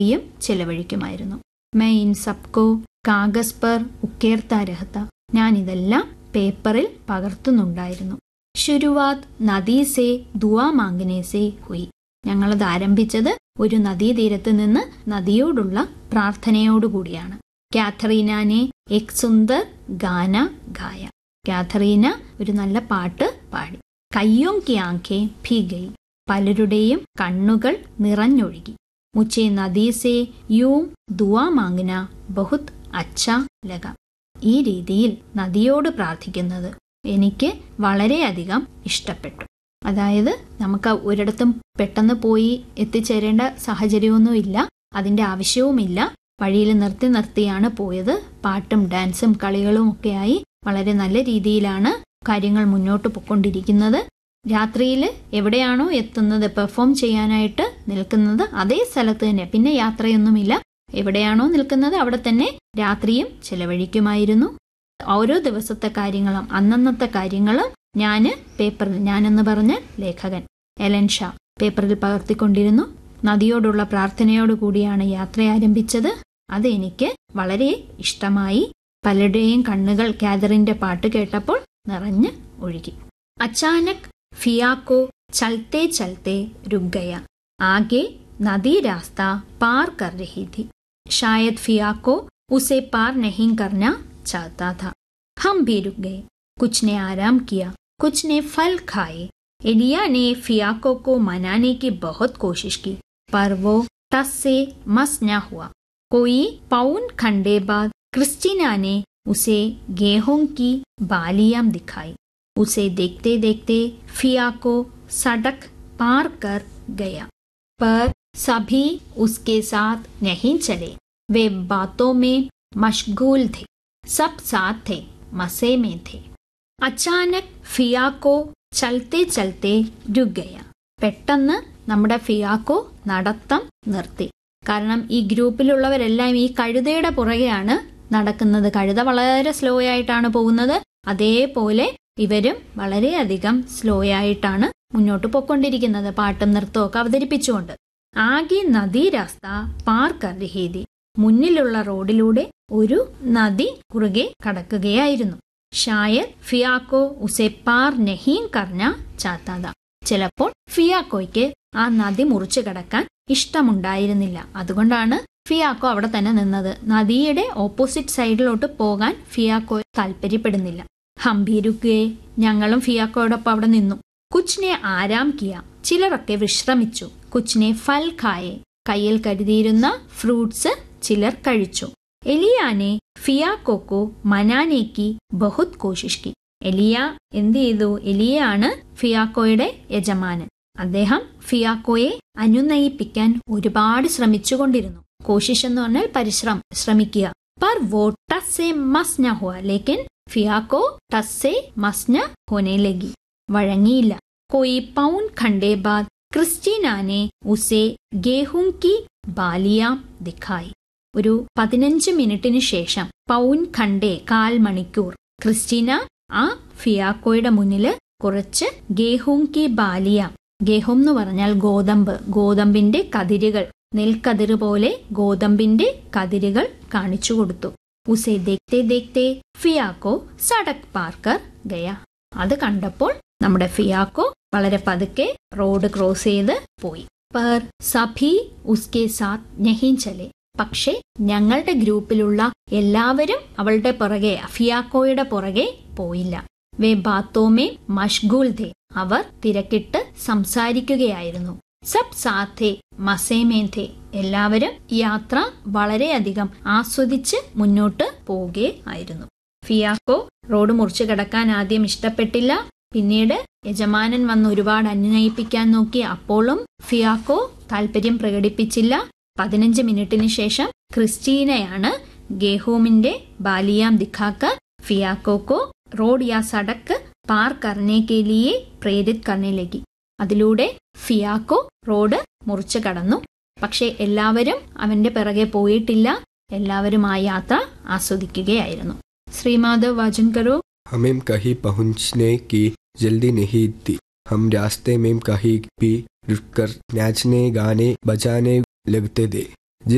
യും ചെലവഴിക്കുമായിരുന്നു മൈ ഇൻ സബ്കോ കാഗസ് പർ ഉക്കേർത്ത രഹത്ത ഞാൻ ഇതെല്ലാം പേപ്പറിൽ പകർത്തുന്നുണ്ടായിരുന്നു ശുരുവാത് നദീസേ ദുവാ മാംഗനേസേ ഹുയി ഞങ്ങളത് ആരംഭിച്ചത് ഒരു നദീതീരത്ത് നിന്ന് നദിയോടുള്ള പ്രാർത്ഥനയോടുകൂടിയാണ് കാഥറീനാനെ എക് സുന്ദർ ഗാന ഗായ കാഥറീന ഒരു നല്ല പാട്ട് പാടി കയ്യോം കി ആങ്കെ ഭീഗയി പലരുടെയും കണ്ണുകൾ നിറഞ്ഞൊഴുകി മുച്ചേ നദീസേ യൂം ദുവാ മാങ്ങന ബഹുത് അച്ഛ ലഗ ഈ രീതിയിൽ നദിയോട് പ്രാർത്ഥിക്കുന്നത് എനിക്ക് വളരെയധികം ഇഷ്ടപ്പെട്ടു അതായത് നമുക്ക് ഒരിടത്തും പെട്ടെന്ന് പോയി എത്തിച്ചേരേണ്ട സാഹചര്യമൊന്നുമില്ല അതിന്റെ ആവശ്യവുമില്ല വഴിയിൽ നിർത്തി നിർത്തിയാണ് പോയത് പാട്ടും ഡാൻസും കളികളും ഒക്കെയായി വളരെ നല്ല രീതിയിലാണ് കാര്യങ്ങൾ മുന്നോട്ട് പൊക്കൊണ്ടിരിക്കുന്നത് രാത്രിയിൽ എവിടെയാണോ എത്തുന്നത് പെർഫോം ചെയ്യാനായിട്ട് നിൽക്കുന്നത് അതേ സ്ഥലത്ത് തന്നെ പിന്നെ യാത്രയൊന്നുമില്ല എവിടെയാണോ നിൽക്കുന്നത് അവിടെ തന്നെ രാത്രിയും ചെലവഴിക്കുമായിരുന്നു ഓരോ ദിവസത്തെ കാര്യങ്ങളും അന്നന്നത്തെ കാര്യങ്ങളും ഞാന് പേപ്പറിൽ ഞാനെന്ന് പറഞ്ഞ ലേഖകൻ എലൻ ഷാ പേപ്പറിൽ പകർത്തിക്കൊണ്ടിരുന്നു നദിയോടുള്ള പ്രാർത്ഥനയോടുകൂടിയാണ് യാത്ര ആരംഭിച്ചത് അത് എനിക്ക് വളരെ ഇഷ്ടമായി പലരുടെയും കണ്ണുകൾ കാതറിന്റെ പാട്ട് കേട്ടപ്പോൾ നിറഞ്ഞ് ഒഴുകി അച്ചാനക് ഫിയാക്കോ ചൽത്തെ ചൽത്തെ രുഗയ ആകെ നദി രാസ്ത പാർ കർ രഹി थी शायद फियाको उसे पार नहीं करना चाहता था हम भी रुक गए कुछ ने आराम किया कुछ ने फल खाए एलिया ने फियाको को मनाने की बहुत कोशिश की पर वो टस से मस न हुआ कोई पाउन खंडे बाद क्रिस्टीना ने उसे गेहूं की बालियां दिखाई उसे देखते देखते फियाको सड़क पार कर गया पर सभी उसके साथ नहीं चले वे बातों में मशगूल थे सब साथ थे मसे में थे അച്ചാനക് ഫിയാക്കോ ചൽത്തെ ചൽത്തെ രുഗയ പെട്ടെന്ന് നമ്മുടെ ഫിയാക്കോ നടത്തം നിർത്തി കാരണം ഈ ഗ്രൂപ്പിലുള്ളവരെല്ലാം ഈ കഴുതയുടെ പുറകെയാണ് നടക്കുന്നത് കഴുത വളരെ സ്ലോ ആയിട്ടാണ് പോകുന്നത് അതേപോലെ ഇവരും വളരെയധികം സ്ലോ ആയിട്ടാണ് മുന്നോട്ട് പൊക്കൊണ്ടിരിക്കുന്നത് പാട്ടും നൃത്തവും ഒക്കെ അവതരിപ്പിച്ചുകൊണ്ട് ആകെ നദീരാസ്ത പാർ കർഹീതി മുന്നിലുള്ള റോഡിലൂടെ ഒരു നദി കുറുകെ കടക്കുകയായിരുന്നു ഷായദ് ഫിയാക്കോ ഉസെ പാർ നെഹീം കർഞ്ഞ ചാത്താത ചിലപ്പോൾ ഫിയാക്കോയ്ക്ക് ആ നദി മുറിച്ചു കടക്കാൻ ഇഷ്ടമുണ്ടായിരുന്നില്ല അതുകൊണ്ടാണ് ഫിയാക്കോ അവിടെ തന്നെ നിന്നത് നദിയുടെ ഓപ്പോസിറ്റ് സൈഡിലോട്ട് പോകാൻ ഫിയാക്കോ താല്പര്യപ്പെടുന്നില്ല ഹംഭീരുക്കുകയെ ഞങ്ങളും ഫിയാക്കോയോടൊപ്പം അവിടെ നിന്നു കുച്ചിനെ ആരാം കിയ ചിലരൊക്കെ വിശ്രമിച്ചു കുച്ചിനെ ഫൽ ഖായെ കയ്യിൽ കരുതിയിരുന്ന ഫ്രൂട്ട്സ് ചിലർ കഴിച്ചു എലിയാനെ ഫിയാക്കോക്കോ മനാനേക്ക് ബഹുത് കോശിഷ് കി എലിയ എന്ത് ചെയ്തു എലിയാണ് ഫിയാക്കോയുടെ യജമാനൻ അദ്ദേഹം ഫിയാക്കോയെ അനുനയിപ്പിക്കാൻ ഒരുപാട് ശ്രമിച്ചുകൊണ്ടിരുന്നു കോശിഷ് എന്ന് പറഞ്ഞാൽ പരിശ്രം ശ്രമിക്കുക पर वो टस से मस न हुआ लेकिन फिया को टस से मस न होने लगी വഴങ്ങിയില്ല कोई पाउन खंडे बाद क्रिस्टीना ने उसे गेहूं की ബാലിയാം ദിഖായി ഒരു പതിനഞ്ച് മിനിറ്റിന് ശേഷം പൗൻ ഖണ്ഡേ കാൽ മണിക്കൂർ ക്രിസ്റ്റീന ആ ഫിയാക്കോയുടെ മുന്നില് കുറച്ച് ഗേഹൂം കി ബാലിയാം ഗേഹൂം എന്ന് പറഞ്ഞാൽ ഗോതമ്പ് ഗോതമ്പിന്റെ കതിരുകൾ നെൽക്കതിര് പോലെ ഗോതമ്പിന്റെ കതിരുകൾ കാണിച്ചു കൊടുത്തു ഉസെ ദേക്തെ ദേക്തെ ഫിയാക്കോ സടക് പാർക്കർ ഗയ അത് കണ്ടപ്പോൾ നമ്മുടെ ഫിയാക്കോ വളരെ പതുക്കെ റോഡ് ക്രോസ് ചെയ്ത് പോയി പർ സഭി ഉസ്കെ സാത്ത് നഹീം ചലെ പക്ഷേ ഞങ്ങളുടെ ഗ്രൂപ്പിലുള്ള എല്ലാവരും അവളുടെ പുറകെ ഫിയാക്കോയുടെ പുറകെ പോയില്ല വേ ബാത്തോമേ മഷ്ഗൂൽ ധേ അവർ തിരക്കിട്ട് സംസാരിക്കുകയായിരുന്നു സബ് സാഥേ മസേമേന്ധേ എല്ലാവരും യാത്ര വളരെയധികം ആസ്വദിച്ച് മുന്നോട്ട് പോവുകയെ ആയിരുന്നു ഫിയാക്കോ റോഡ് മുറിച്ചു കിടക്കാൻ ആദ്യം ഇഷ്ടപ്പെട്ടില്ല പിന്നീട് യജമാനൻ വന്ന് ഒരുപാട് അനുനയിപ്പിക്കാൻ നോക്കി അപ്പോഴും ഫിയാക്കോ താല്പര്യം പ്രകടിപ്പിച്ചില്ല പതിനഞ്ച് മിനിറ്റിന് ശേഷം ക്രിസ്റ്റീനയാണ് ഗേഹോമിന്റെ ബാലിയാം ദിഖാക്കർ ഫിയാക്കോ കോ റോഡ് യാ സടക്ക് പാർ കർണേ കെ ലിയെ പ്രേരിത് കർണേ ലഗി അതിലൂടെ ഫിയാക്കോ റോഡ് മുറിച്ചു കടന്നു പക്ഷെ എല്ലാവരും അവന്റെ പിറകെ പോയിട്ടില്ല എല്ലാവരും ആ യാത്ര ആസ്വദിക്കുകയായിരുന്നു ശ്രീമാധവ് വാചൻ കരോ हमें कहीं पहुंचने की जल्दी नहीं थी हम रास्ते में कहीं भी रुककर नाचने गाने बजाने लगते थे